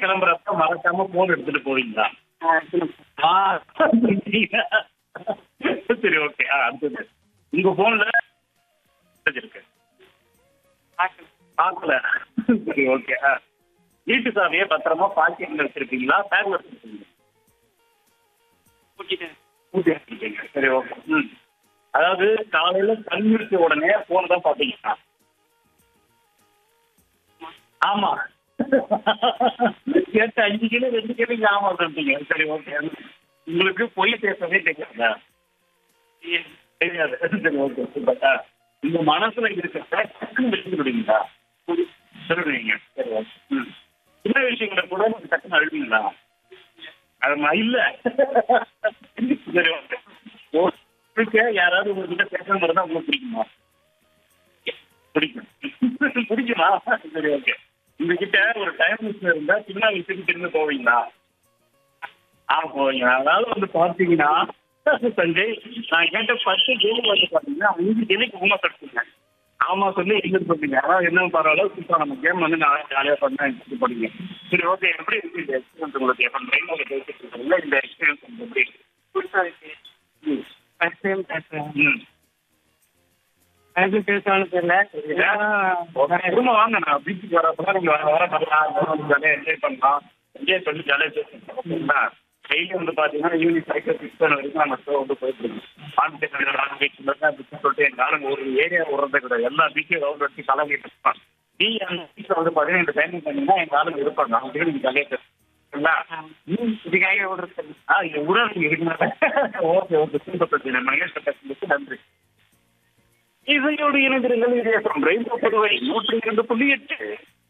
கிளம்புறப்ப மறக்காம போன் எடுத்துட்டு போவீங்களா ஆ, சொல்லுங்க சார். ஆ, சரி ஓகே ஆ அடுத்தது உங்க போன்ல இருக்கு பார்க்கணும். பார்க்கல சரி ஓகே ஆ வீட்டு சாவியை பத்திரமா பாக்கெட்ல வச்சிருக்கீங்களா பேக்ல வச்சிருக்கீங்களா கூட்டிட்டேன். பூட்டி வச்சிருக்கீங்க சரி ஓகே ம் அதாவது காலையில கண் முடிச்ச உடனே போன் தான் பாப்பீங்களா ஆமா கேட்ட அஞ்சு கிலோ ரெண்டு கிலோ இங்க ஆமா சொல்லிட்டீங்க சரி ஓகே உங்களுக்கு பொய் பேசவே தெரியாதா ஏன்? தெரியாது சரி ஓகே சூப்பர் உங்க மனசுல இருக்கிறத டக்குன்னு வச்சுக்கிடுவீங்களா சொல்லுவீங்க சரி ஓகே ம் சின்ன விஷயங்களை கூட நீங்க டக்குன்னு அழுவீங்களா அது ம- இல்ல சரி ஓகே உங்களுக்கு யாராவது உங்ககிட்ட பேசாம இருந்தா உங்களுக்கு பிடிக்குமா பிடிக்கும் பிடிக்குமா சரி ஓகே உங்ககிட்ட ஒரு டைம் மிஷின் இருந்தா சின்ன விஷயத்துக்கு திரும்ப போவீங்களா ஆ போவீங்க அதாவது வந்து பார்த்தீங்கன்னா சஞ்சய் நான் கேட்ட ஃபர்ஸ்ட் கேள்வி வந்து பார்த்தீங்கன்னா அஞ்சு கேள்விக்கு உண்மை கட்டுங்க ஆமா சொல்லி எங்களுக்கு பண்ணீங்க அதாவது என்ன பரவாயில்ல சூப்பர் நம்ம கேம் வந்து நான் ஜாலியாக பண்ண இது பண்ணீங்க சரி ஓகே எப்படி இருக்கு இந்த எக்ஸ்பீரியன்ஸ் உங்களுக்கு எப்போ ட்ரெயினில் பேசிட்டு இருக்கீங்களா இந்த எக்ஸ்பீரியன்ஸ் உங்களுக்கு எப்படி இருக்கு புதுசா இருக்கு. ம். First time பேசுறேன். ம் எனக்கு பேசணும்னு தெரியல. ஓகே, திரும்ப வாங்க நான் பீச்சுக்கு வரப்ப நீங்க வர வர வரலாம் ஜாலியாக என்ஜாய் பண்ணலாம் என்ஜாய் பண்ணி ஜாலியாக பேசணும் ஓகேங்களா டெய்லி வந்து பார்த்தீங்கன்னா ஈவினிங் சைக்கிள் சிக்ஸ் பண்ண வரைக்கும் நம்ம ஷோ வந்து போயிட்டு இருக்கோம் ஆன்லைன் லாங் பீச் பீச் சொல்லிட்டு எங்கள் ஆளுங்க ஒரு ஏரியா விடுறதே கிடையாது எல்லா பீச்சையும் ரவுண்ட் அடிச்சு கலங்கிட்டு இருப்பான் நீ அந்த பீச்சில் வந்து பார்த்தீங்கன்னா இந்த டைமிங் பண்ணீங்கன்னா எங்கள் ஆளுங்க இருப்பாங்க அவங்க நீங்க ஜாலியாக பேசுங்களா ம், இதுக்காக விடுறது. ஆ இங்க உடல் இருக்குனால ஓகே ஓகே சூப்பர் பிரச்சனை மகேஷ் பேசுறதுக்கு நன்றி இசையோடு இணைந்திருங்கள் இது ரெயின்போ புதுவை நூற்றி இரண்டு புள்ளி எட்டு